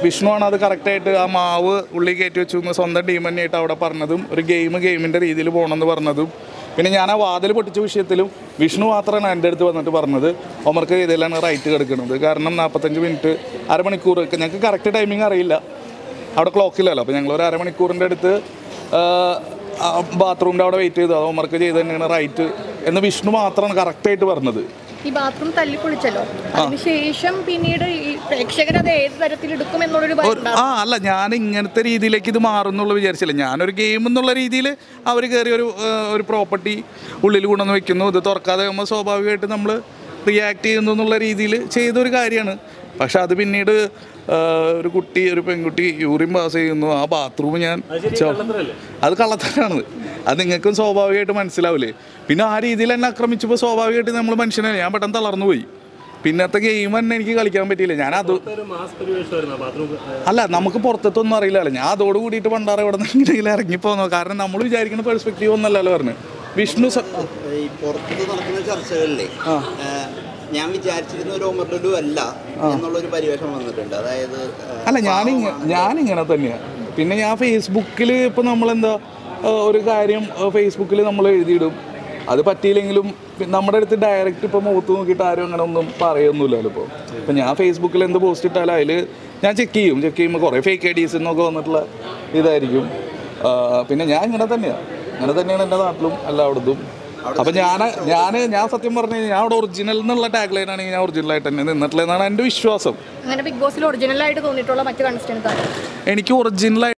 വിഷ്ണുവാണ് അത് കറക്റ്റായിട്ട് ആ മാവ് ഉള്ളി കയറ്റി വെച്ചു എന്ന് സ്വന്തം ടീം തന്നെയായിട്ട് അവിടെ പറഞ്ഞതും ഒരു ഗെയിം ഗെയിമിൻ്റെ രീതിയിൽ പോകണമെന്ന് പറഞ്ഞതും പിന്നെ ഞാൻ ആ വാതിൽ പൊട്ടിച്ച വിഷയത്തിലും വിഷ്ണു മാത്രമാണ് എൻ്റെ അടുത്ത് വന്നിട്ട് പറഞ്ഞത് ഒമർക്ക് ഇതിലാണ് റൈറ്റ് കിടക്കുന്നത് കാരണം നാൽപ്പത്തഞ്ച് മിനിറ്റ് അരമണിക്കൂർ ഞങ്ങൾക്ക് കറക്റ്റ് ടൈമിംഗ് അറിയില്ല അവിടെ ക്ലോക്കില്ലല്ലോ അപ്പോൾ ഞങ്ങൾ ഒരു അരമണിക്കൂറിൻ്റെ അടുത്ത് ബാത്റൂമിൻ്റെ അവിടെ വെയിറ്റ് ചെയ്തു അത് ഒമർക്ക് ചെയ്ത് തന്നെയാണ് റൈറ്റ് എന്ന് വിഷ്ണു മാത്രമാണ് കറക്റ്റായിട്ട് പറഞ്ഞത് ഈ ബാത്റൂം തല്ലിപ്പൊളിച്ചല്ലോ അതിനുശേഷം പിന്നീട് ഈ പ്രേക്ഷകർ അത് ഏത് തരത്തിൽ എടുക്കും എന്നുള്ളൊരു ഭയം ഒരു- ആ അല്ല ഞാൻ ഇങ്ങനത്തെ രീതിയിലേക്ക് ഇത് മാറുന്നുള്ള വിചാരിച്ചില്ല ഞാനൊരു ഗെയിം എന്നുള്ള രീതിയിൽ അവർ കയറി ഒരു ആ, ഒരു പ്രോപ്പർട്ടി ഉള്ളിൽ കൊണ്ടുവന്ന് വെക്കുന്നു ഇത് തുറക്കാതെ ആകുമ്പോൾ സ്വാഭാവികമായിട്ട് നമ്മൾ റിയാക്ട് ചെയ്യുന്നു എന്നുള്ള രീതിയിൽ ചെയ്തൊരു കാര്യമാണ് പക്ഷെ അത് പിന്നീട് ആ, ഒരു കുട്ടി ഒരു പെൺകുട്ടി യൂറിൻ പാസ് ചെയ്യുന്നു ആ ബാത്റൂം ഞാൻ ചോ- അത് കള്ളത്തരാണ് അത് നിങ്ങൾക്കും സ്വാഭാവികമായിട്ട് മനസ്സിലാവില്ലേ പിന്നെ ആ രീതിയിൽ എന്നെ ആക്രമിച്ചപ്പോൾ സ്വാഭാവികമായിട്ട് നമ്മൾ മനുഷ്യനെ ഞാൻ പെട്ടെന്ന് തളർന്നു പോയി പിന്നത്തെ ഗെയിം തന്നെ എനിക്ക് കളിക്കാൻ പറ്റിയില്ല ഞാൻ അത് ഒരു മാസ് പരിവേഷമായിരുന്നു ബാത്റൂം അല്ല നമുക്ക് പുറത്തൊന്നും അറിയില്ലല്ലോ ഞാൻ അതോട് കൂടിയിട്ട് പണ്ടാറ ഇവിടെ നിന്ന് ഇറങ്ങിപ്പോന്നു കാരണം നമ്മൾ വിചാരിക്കുന്ന പെർസ്പെക്റ്റീവ് ഒന്നല്ലല്ലോ പറഞ്ഞു വിഷ്ണു സ- ഈ പുറത്ത് നടക്കുന്ന ചർച്ചകളിലെ ഞാൻ വിചാരിച്ചതിന് ഒരു ഓമർഡു അല്ല എന്നുള്ളൊരു പരിവേഷം വന്നിട്ടുണ്ട് അതായത് ആ, അല്ല ഞാനിങ്ങ ഞാനിങ്ങനെ തന്നെയാണ് പിന്നെ ഞാൻ ഫേസ്ബുക്കിൽ ഇപ്പം നമ്മളെന്താ ആ, ഒരു കാര്യം ഫേസ്ബുക്കിൽ നമ്മൾ എഴുതിയിടും അത് പറ്റിയില്ലെങ്കിലും പി- നമ്മുടെ അടുത്ത് ഡയറക്റ്റ് ഇപ്പോൾ മുഖത്ത് നോക്കിയിട്ട് ആരും അങ്ങനെ ഒന്നും പറയൊന്നുമില്ലല്ലോ ഇപ്പോൾ ഇപ്പം ഞാൻ ഫേസ്ബുക്കിൽ എന്ത് പോസ്റ്റ് ഇട്ടാലും അതിൽ ഞാൻ ചെക്ക് ചെയ്യും ചെക്ക് ചെയ്യുമ്പോൾ കുറേ ഫേക്ക് ഐ ഡീസ് എന്നൊക്കെ വന്നിട്ടുള്ള ഇതായിരിക്കും ആ, പിന്നെ ഞാൻ ഇങ്ങനെ തന്നെയാണ് ഇങ്ങനെ തന്നെയാണ് എൻ്റെ നാട്ടിലും എല്ലായിടത്തും അപ്പം ഞാൻ ഞാൻ ഞാൻ സത്യം പറഞ്ഞു കഴിഞ്ഞാൽ ഞാൻ അവിടെ ഒറിജിനൽ എന്നുള്ള ടാഗ് ലൈൻ ആണെങ്കിൽ ഞാൻ ഒറിജിനലായിട്ട് തന്നെ നിന്നിട്ടുള്ളതെന്നാണ് എൻ്റെ വിശ്വാസം അങ്ങനെ ബിഗ് ബോസിൽ ഒറിജിനൽ ആയിട്ട് തോന്നിയിട്ടുള്ള മറ്റു കൺസ്റ്റൻസ് ആണ് എനിക്ക് ഒറിജിനൽ